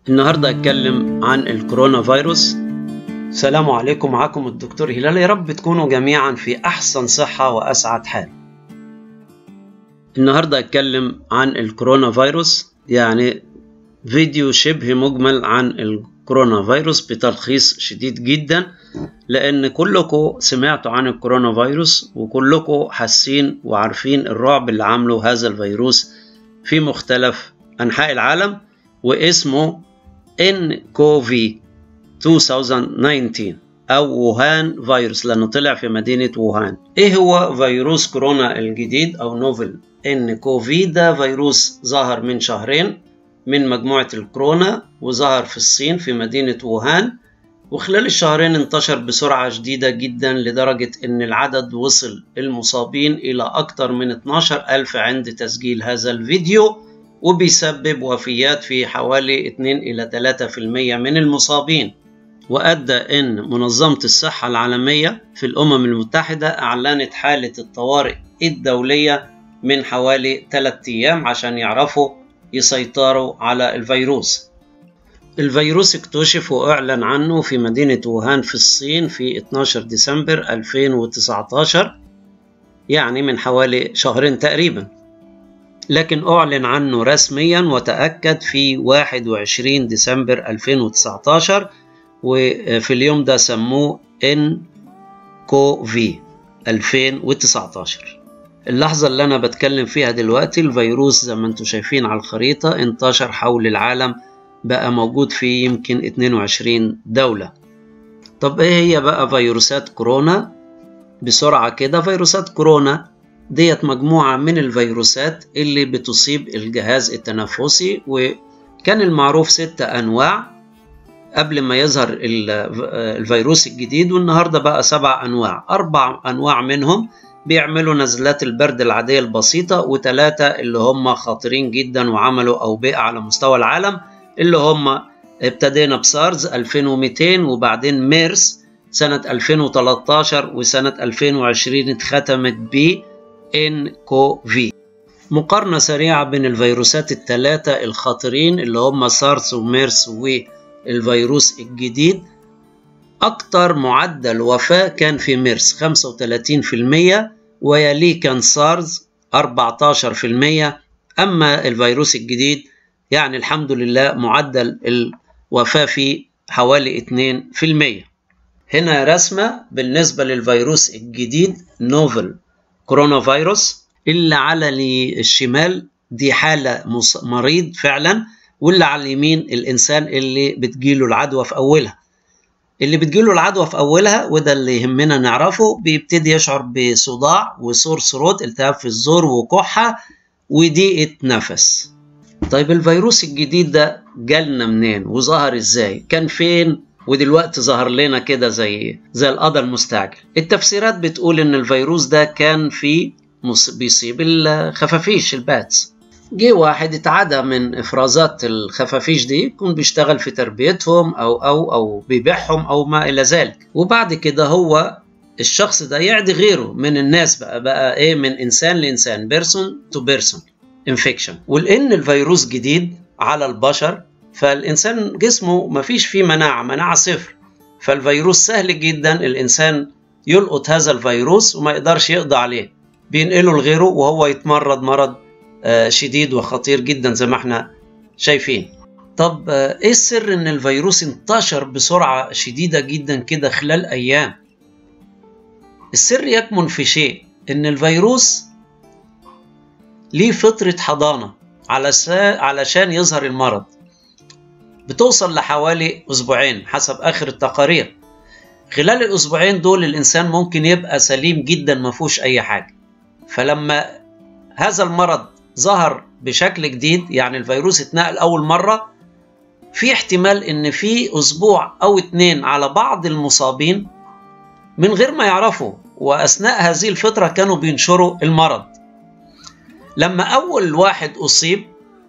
النهارده هتكلم عن الكورونا فيروس السلام عليكم معاكم الدكتور هلال يا رب تكونوا جميعا في احسن صحه واسعد حال النهارده هتكلم عن الكورونا فيروس يعني فيديو شبه مجمل عن الكورونا فيروس بتلخيص شديد جدا لان كلكم سمعتوا عن الكورونا فيروس وكلكم حاسين وعارفين الرعب اللي عامله هذا الفيروس في مختلف انحاء العالم واسمه ان كوفي 2019 او ووهان فيروس لانه طلع في مدينه ووهان ايه هو فيروس كورونا الجديد او نوفل ان كوفي ده فيروس ظهر من شهرين من مجموعه الكورونا وظهر في الصين في مدينه ووهان وخلال الشهرين انتشر بسرعة شديدة جدا لدرجة ان العدد وصل المصابين الى اكثر من 12 الف عند تسجيل هذا الفيديو وبيسبب وفيات في حوالي 2 إلى 3% من المصابين وأدى أن منظمة الصحة العالمية في الأمم المتحدة أعلنت حالة الطوارئ الدولية من حوالي 3 أيام عشان يعرفوا يسيطروا على الفيروس الفيروس اكتشف وأعلن عنه في مدينة ووهان في الصين في 12 ديسمبر 2019 يعني من حوالي شهرين تقريباً لكن أعلن عنه رسميا وتأكد في 21 ديسمبر 2019 وفي اليوم ده سموه ان كوفي 2019 اللحظة اللي أنا بتكلم فيها دلوقتي الفيروس زي ما انتم شايفين على الخريطة انتشر حول العالم بقى موجود في يمكن 22 دولة طب ايه هي بقى فيروسات كورونا بسرعة كده فيروسات كورونا ديت مجموعة من الفيروسات اللي بتصيب الجهاز التنفسي وكان المعروف ستة أنواع قبل ما يظهر الفيروس الجديد والنهاردة بقى سبع أنواع أربع أنواع منهم بيعملوا نزلات البرد العادية البسيطة وثلاثة اللي هم خطيرين جدا وعملوا أوبئة على مستوى العالم اللي هم ابتدينا بسارز 2200 وبعدين ميرس سنة 2013 وسنة 2020 اتختمت ب ان كو في مقارنة سريعة بين الفيروسات الثلاثة الخطرين اللي هم سارس وميرس والفيروس الجديد أكتر معدل وفاة كان في ميرس 35% ويليه كان سارز 14% أما الفيروس الجديد يعني الحمد لله معدل الوفاة فيه حوالي 2% هنا رسمة بالنسبة للفيروس الجديد نوفل كورونا فيروس اللي على الشمال دي حالة مريض فعلا واللي على اليمين الإنسان اللي بتجيله العدوى في أولها اللي بتجيله العدوى في أولها وده اللي يهمنا نعرفه بيبتدي يشعر بصداع وصور ثروت التهاب في الزور وكحة وضيقة نفس طيب الفيروس الجديد ده جالنا منين وظهر ازاي كان فين ودلوقتي ظهر لنا كده زي زي القضاء المستعجل التفسيرات بتقول ان الفيروس ده كان في بيصيب الخفافيش الباتس جه واحد اتعدى من افرازات الخفافيش دي يكون بيشتغل في تربيتهم او او او بيبيعهم او ما الى ذلك وبعد كده هو الشخص ده يعدي غيره من الناس بقى بقى ايه من انسان لانسان بيرسون تو بيرسون انفكشن ولان الفيروس جديد على البشر فالإنسان جسمه مفيش فيه مناعة مناعة صفر فالفيروس سهل جدا الإنسان يلقط هذا الفيروس وما يقدرش يقضي عليه بينقله لغيره وهو يتمرض مرض شديد وخطير جدا زي ما احنا شايفين طب ايه السر ان الفيروس انتشر بسرعة شديدة جدا كده خلال ايام السر يكمن في شيء ان الفيروس ليه فترة حضانة علشان يظهر المرض بتوصل لحوالي أسبوعين حسب آخر التقارير خلال الأسبوعين دول الإنسان ممكن يبقى سليم جدا ما فيهوش أي حاجة فلما هذا المرض ظهر بشكل جديد يعني الفيروس اتنقل أول مرة في احتمال إن في أسبوع أو اتنين على بعض المصابين من غير ما يعرفوا وأثناء هذه الفترة كانوا بينشروا المرض لما أول واحد أصيب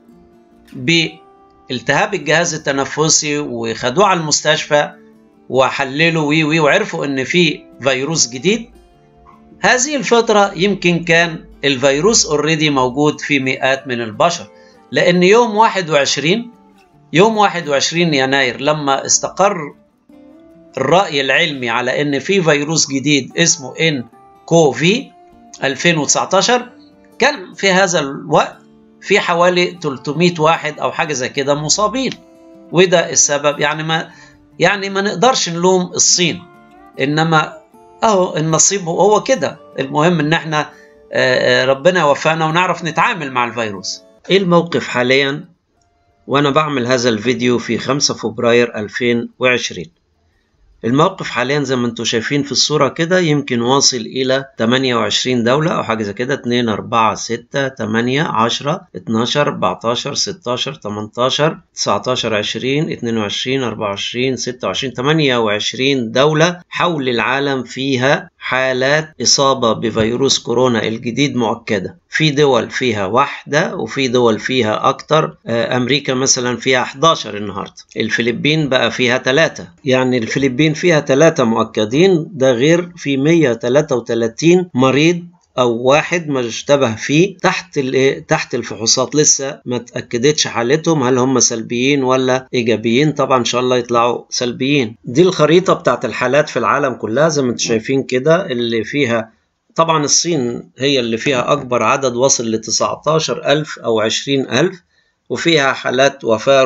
ب التهاب الجهاز التنفسي وخدوه على المستشفى وحللوا وي وي وعرفوا ان في فيروس جديد هذه الفترة يمكن كان الفيروس اوريدي موجود في مئات من البشر لان يوم 21 يوم 21 يناير لما استقر الرأي العلمي على ان في فيروس جديد اسمه ان كوفي 2019 كان في هذا الوقت في حوالي 300 واحد او حاجه زي كده مصابين وده السبب يعني ما يعني ما نقدرش نلوم الصين انما اهو النصيب هو كده المهم ان احنا ربنا يوفقنا ونعرف نتعامل مع الفيروس ايه الموقف حاليا وانا بعمل هذا الفيديو في 5 فبراير 2020 الموقف حاليا زي ما انتم شايفين في الصورة كده يمكن واصل إلى 28 دولة أو حاجة زي كده 2 4 6 8 10 12 14 16 18 19 20 22 24 26 28 دولة حول العالم فيها حالات إصابة بفيروس كورونا الجديد مؤكدة في دول فيها واحدة وفي دول فيها أكتر أمريكا مثلا فيها 11 النهاردة الفلبين بقى فيها 3 يعني الفلبين فيها 3 مؤكدين ده غير في 133 مريض او واحد ما اشتبه فيه تحت تحت الفحوصات لسه ما تاكدتش حالتهم هل هم سلبيين ولا ايجابيين طبعا ان شاء الله يطلعوا سلبيين دي الخريطه بتاعت الحالات في العالم كلها زي ما انتم شايفين كده اللي فيها طبعا الصين هي اللي فيها اكبر عدد وصل ل 19000 او 20000 وفيها حالات وفاه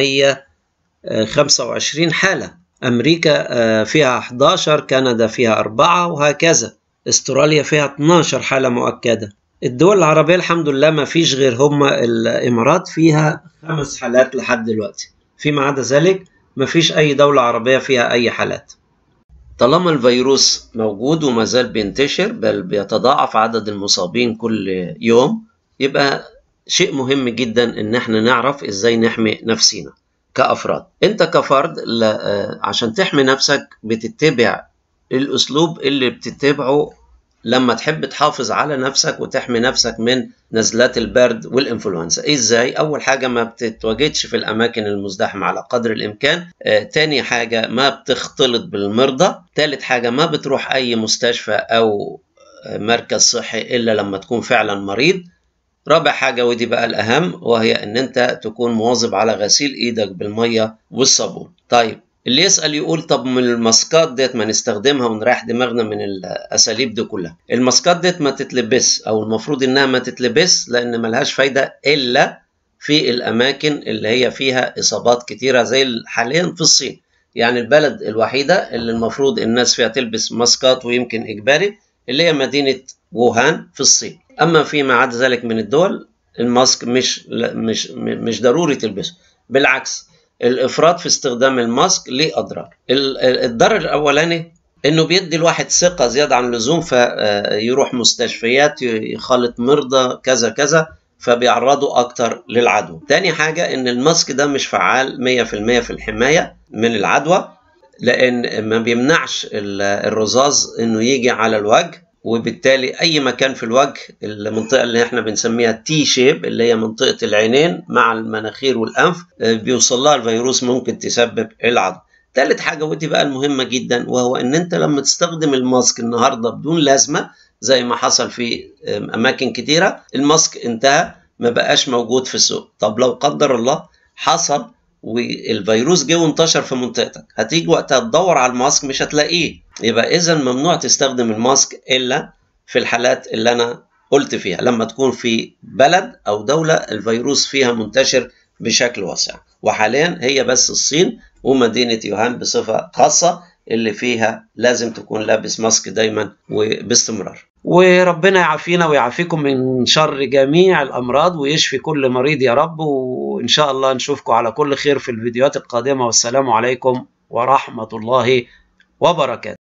425 حاله امريكا فيها 11 كندا فيها 4 وهكذا استراليا فيها 12 حالة مؤكدة الدول العربية الحمد لله ما فيش غير هم الإمارات فيها خمس حالات لحد دلوقتي فيما عدا ذلك ما فيش أي دولة عربية فيها أي حالات طالما الفيروس موجود وما زال بينتشر بل بيتضاعف عدد المصابين كل يوم يبقى شيء مهم جدا ان احنا نعرف ازاي نحمي نفسينا كأفراد انت كفرد عشان تحمي نفسك بتتبع الاسلوب اللي بتتبعه لما تحب تحافظ على نفسك وتحمي نفسك من نزلات البرد والانفلونزا ازاي اول حاجه ما بتتواجدش في الاماكن المزدحمه على قدر الامكان آه، تاني حاجه ما بتختلط بالمرضى تالت حاجه ما بتروح اي مستشفى او مركز صحي الا لما تكون فعلا مريض رابع حاجة ودي بقى الأهم وهي إن أنت تكون مواظب على غسيل إيدك بالمية والصابون. طيب اللي يسأل يقول طب من الماسكات ديت ما نستخدمها ونريح دماغنا من الأساليب دي كلها. الماسكات ديت ما تتلبس أو المفروض إنها ما تتلبس لأن ملهاش فايدة إلا في الأماكن اللي هي فيها إصابات كتيرة زي حاليا في الصين. يعني البلد الوحيدة اللي المفروض الناس فيها تلبس ماسكات ويمكن إجباري اللي هي مدينة ووهان في الصين. اما فيما عدا ذلك من الدول الماسك مش مش مش ضروري تلبسه بالعكس الافراط في استخدام الماسك ليه اضرار الضرر الاولاني انه بيدي الواحد ثقه زياده عن اللزوم فيروح مستشفيات يخالط مرضى كذا كذا فبيعرضوا اكتر للعدوى تاني حاجه ان الماسك ده مش فعال 100% في الحمايه من العدوى لان ما بيمنعش الرذاذ انه يجي على الوجه وبالتالي اي مكان في الوجه المنطقه اللي احنا بنسميها تي شيب اللي هي منطقه العينين مع المناخير والانف بيوصل لها الفيروس ممكن تسبب العدوى ثالث حاجه ودي بقى المهمه جدا وهو ان انت لما تستخدم الماسك النهارده بدون لازمه زي ما حصل في اماكن كتيره الماسك انتهى ما بقاش موجود في السوق طب لو قدر الله حصل والفيروس جه وانتشر في منطقتك هتيجي وقتها تدور على الماسك مش هتلاقيه يبقى اذا ممنوع تستخدم الماسك الا في الحالات اللي انا قلت فيها لما تكون في بلد او دوله الفيروس فيها منتشر بشكل واسع وحاليا هي بس الصين ومدينه يوهان بصفه خاصه اللي فيها لازم تكون لابس ماسك دايما وباستمرار وربنا يعافينا ويعافيكم من شر جميع الامراض ويشفي كل مريض يا رب وان شاء الله نشوفكم على كل خير في الفيديوهات القادمه والسلام عليكم ورحمه الله وبركاته